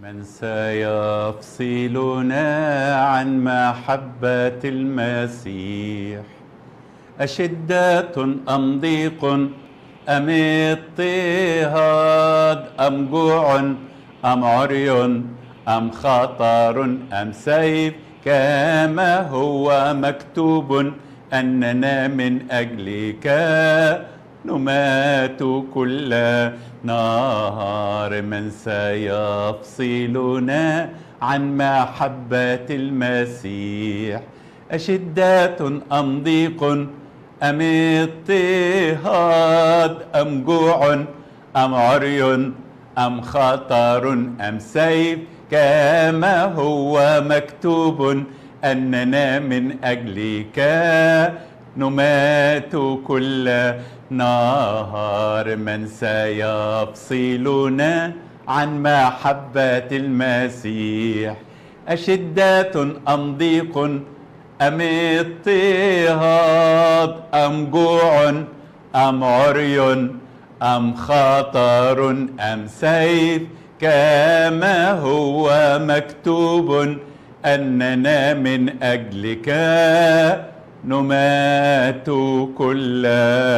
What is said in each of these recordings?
من سيفصلنا عن محبة المسيح أشدة أم ضيق أم اضطهاد أم جوع أم عري أم خطر أم سيف كما هو مكتوب أننا من أجلك نمات كل نهار من سيفصلنا عن محبة المسيح أشدة أم ضيق أم اضطهاد أم جوع أم عري أم خطر أم سيف كما هو مكتوب أننا من أجلك نمات كل نهار من سيفصلنا عن محبة المسيح أشدة أم ضيق أم اضطهاد أم جوع أم عري أم خطر أم سيف كما هو مكتوب أننا من أجلك نمات كل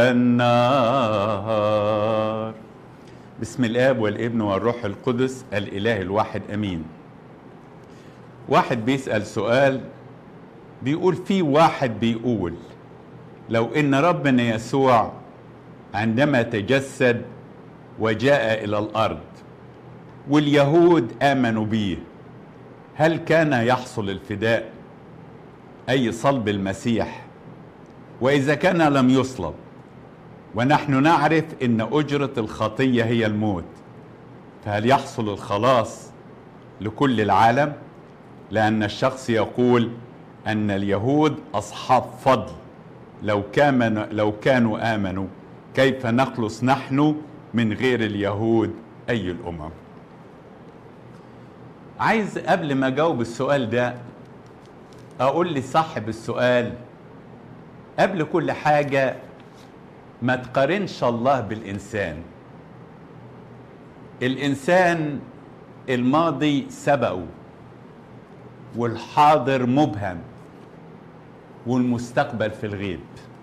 النهار بسم الآب والابن والروح القدس الإله الواحد أمين واحد بيسأل سؤال بيقول في واحد بيقول لو إن ربنا يسوع عندما تجسد وجاء إلى الأرض واليهود آمنوا به هل كان يحصل الفداء أي صلب المسيح وإذا كان لم يصلب ونحن نعرف ان اجره الخطيه هي الموت فهل يحصل الخلاص لكل العالم لان الشخص يقول ان اليهود اصحاب فضل لو كان لو كانوا امنوا كيف نخلص نحن من غير اليهود اي الامم عايز قبل ما اجاوب السؤال ده اقول لصاحب السؤال قبل كل حاجه ما تقارنش الله بالإنسان الإنسان الماضي سبقه والحاضر مبهم والمستقبل في الغيب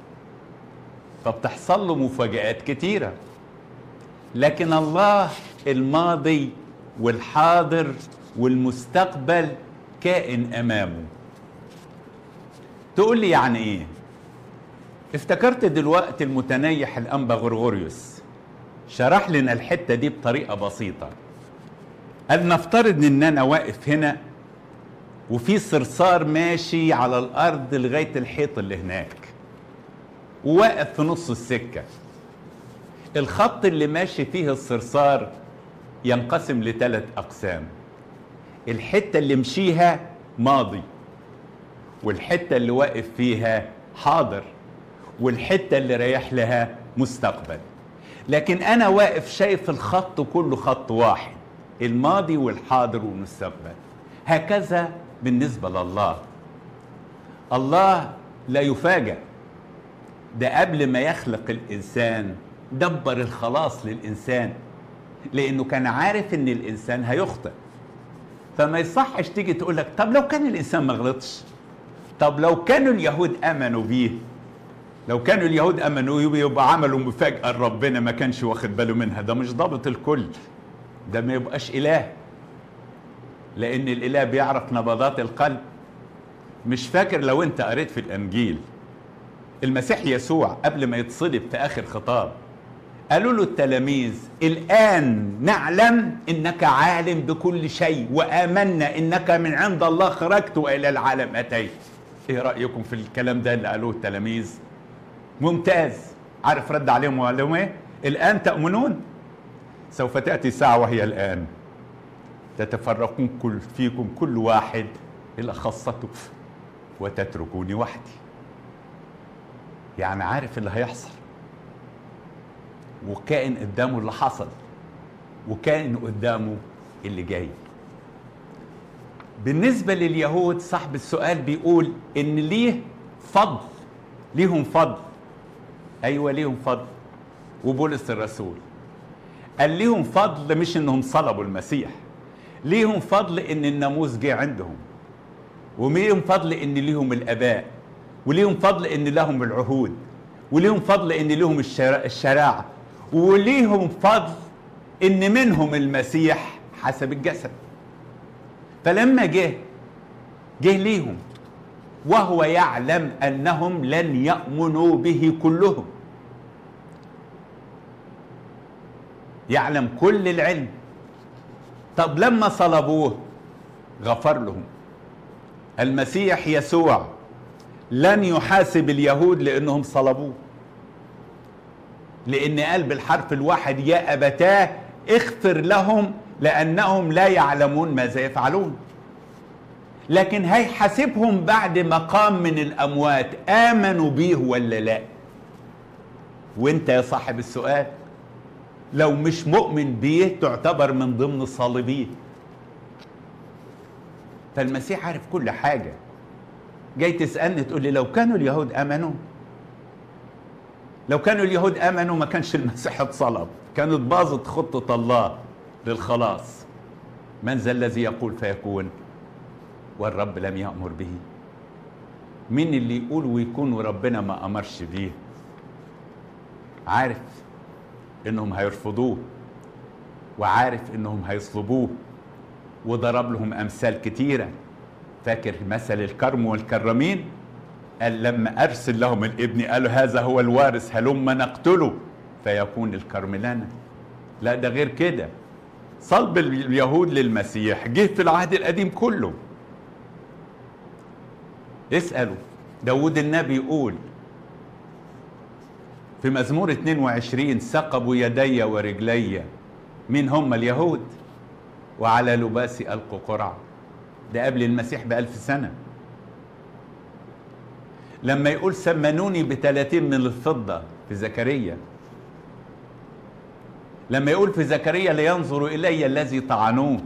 فبتحصل له مفاجآت كتيرة لكن الله الماضي والحاضر والمستقبل كائن أمامه تقول لي يعني إيه افتكرت دلوقتي المتنيح الانبا غرغوريوس شرح لنا الحته دي بطريقه بسيطه قال نفترض ان انا واقف هنا وفي صرصار ماشي على الارض لغايه الحيط اللي هناك وواقف في نص السكه الخط اللي ماشي فيه الصرصار ينقسم لثلاث اقسام الحته اللي مشيها ماضي والحته اللي واقف فيها حاضر والحتة اللي رايح لها مستقبل لكن أنا واقف شايف الخط كله خط واحد الماضي والحاضر والمستقبل هكذا بالنسبة لله الله لا يفاجأ ده قبل ما يخلق الإنسان دبر الخلاص للإنسان لأنه كان عارف إن الإنسان هيخطئ فما يصحش تيجي تقول لك طب لو كان الإنسان ما غلطش طب لو كانوا اليهود آمنوا بيه لو كانوا اليهود امنوا يبقى عملوا مفاجاه لربنا ما كانش واخد باله منها ده مش ضابط الكل ده ما يبقاش اله لان الاله بيعرف نبضات القلب مش فاكر لو انت قريت في الانجيل المسيح يسوع قبل ما يتصلب في اخر خطاب قالوا له التلاميذ الان نعلم انك عالم بكل شيء وامنا انك من عند الله خرجت والى العالم اتيت ايه رايكم في الكلام ده اللي قالوه التلاميذ ممتاز عارف رد عليهم وقال لهم ايه الان تؤمنون سوف تاتي ساعه وهي الان تتفرقون كل فيكم كل واحد الى خاصته وتتركوني وحدي يعني عارف اللي هيحصل وكائن قدامه اللي حصل وكائن قدامه اللي جاي بالنسبة لليهود صاحب السؤال بيقول إن ليه فضل ليهم فضل أيوة ليهم فضل وبولس الرسول قال ليهم فضل مش إنهم صلبوا المسيح ليهم فضل ان الناموس جه عندهم وليهم فضل ان ليهم الاباء وليهم فضل ان لهم العهود وليهم فضل ان لهم الشرا- الشراعه وليهم فضل ان منهم المسيح حسب الجسد فلما جه جه ليهم وهو يعلم انهم لن يامنوا به كلهم يعلم كل العلم طب لما صلبوه غفر لهم المسيح يسوع لن يحاسب اليهود لانهم صلبوه لان قال بالحرف الواحد يا ابتاه اغفر لهم لانهم لا يعلمون ماذا يفعلون لكن هيحاسبهم بعد ما قام من الاموات امنوا بيه ولا لا وانت يا صاحب السؤال لو مش مؤمن بيه تعتبر من ضمن الصالبين فالمسيح عارف كل حاجه جاي تسالني تقول لي لو كانوا اليهود امنوا لو كانوا اليهود امنوا ما كانش المسيح اتصلب كانت باظت خطه الله للخلاص من ذا الذي يقول فيكون والرب لم يامر به مين اللي يقول ويكون وربنا ما امرش بيه عارف انهم هيرفضوه وعارف انهم هيصلبوه وضرب لهم امثال كتيره فاكر مثل الكرم والكرمين قال لما ارسل لهم الابن قالوا هذا هو الوارث هلم نقتله فيكون الكرم لنا لا ده غير كده صلب اليهود للمسيح جه في العهد القديم كله اسألوا داود النبي يقول في مزمور 22 ثقبوا يدي ورجلي مين هم اليهود وعلى لباسي ألقوا قرعة ده قبل المسيح بألف سنة لما يقول سمنوني بثلاثين من الفضة في زكريا لما يقول في زكريا لينظر إلي الذي طعنوه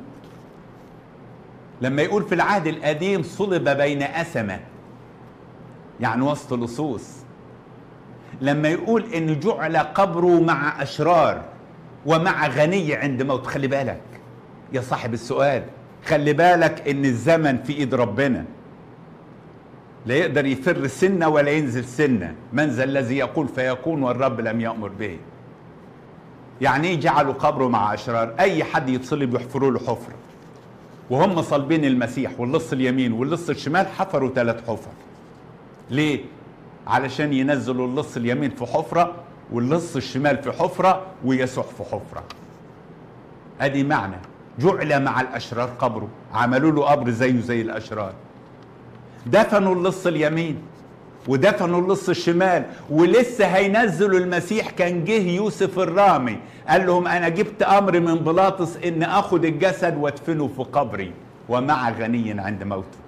لما يقول في العهد القديم صلب بين أسمة يعني وسط لصوص لما يقول ان جعل قبره مع اشرار ومع غني عند موت خلي بالك يا صاحب السؤال خلي بالك ان الزمن في ايد ربنا لا يقدر يفر سنه ولا ينزل سنه من ذا الذي يقول فيكون والرب لم يامر به يعني ايه جعلوا قبره مع اشرار اي حد يتصلب يحفروا له حفره وهم صلبين المسيح واللص اليمين واللص الشمال حفروا ثلاث حفر ليه علشان ينزلوا اللص اليمين في حفرة واللص الشمال في حفرة ويسوع في حفرة ادي معنى جعل مع الاشرار قبره عملوا له قبر زيه زي الاشرار دفنوا اللص اليمين ودفنوا اللص الشمال ولسه هينزلوا المسيح كان جه يوسف الرامي قال لهم انا جبت امر من بلاطس ان اخد الجسد وادفنه في قبري ومع غني عند موته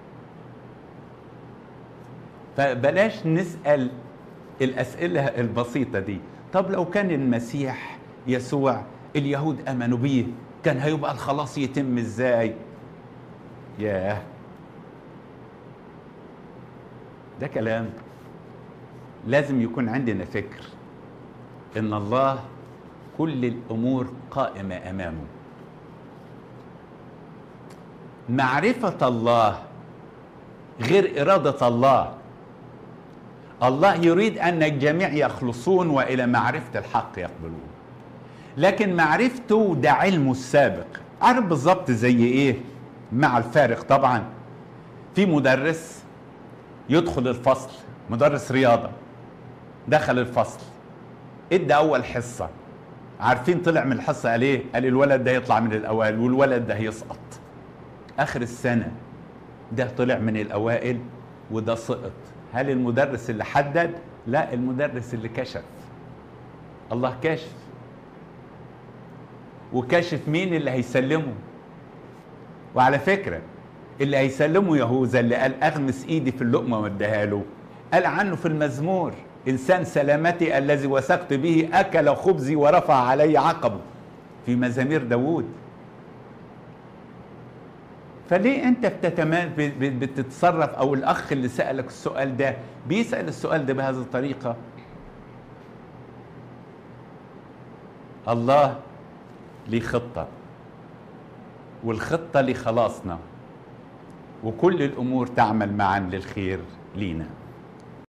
فبلاش نسأل الأسئلة البسيطة دي طب لو كان المسيح يسوع اليهود أمنوا بيه كان هيبقى الخلاص يتم إزاي ياه ده كلام لازم يكون عندنا فكر إن الله كل الأمور قائمة أمامه معرفة الله غير إرادة الله الله يريد أن الجميع يخلصون وإلى معرفة الحق يقبلون لكن معرفته ده علمه السابق عارف بالظبط زي إيه مع الفارق طبعا في مدرس يدخل الفصل مدرس رياضة دخل الفصل ادى أول حصة عارفين طلع من الحصة قال إيه قال الولد ده يطلع من الأوائل والولد ده يسقط آخر السنة ده طلع من الأوائل وده سقط هل المدرس اللي حدد لا المدرس اللي كشف الله كاشف وكاشف مين اللي هيسلمه وعلى فكرة اللي هيسلمه يهوذا اللي قال اغمس ايدي في اللقمة واديها له قال عنه في المزمور انسان سلامتي الذي وثقت به اكل خبزي ورفع علي عقبه في مزامير داوود فليه انت بتتما... بتتصرف او الاخ اللي سالك السؤال ده بيسال السؤال ده بهذه الطريقه الله ليه خطه والخطة لخلاصنا وكل الأمور تعمل معا للخير لينا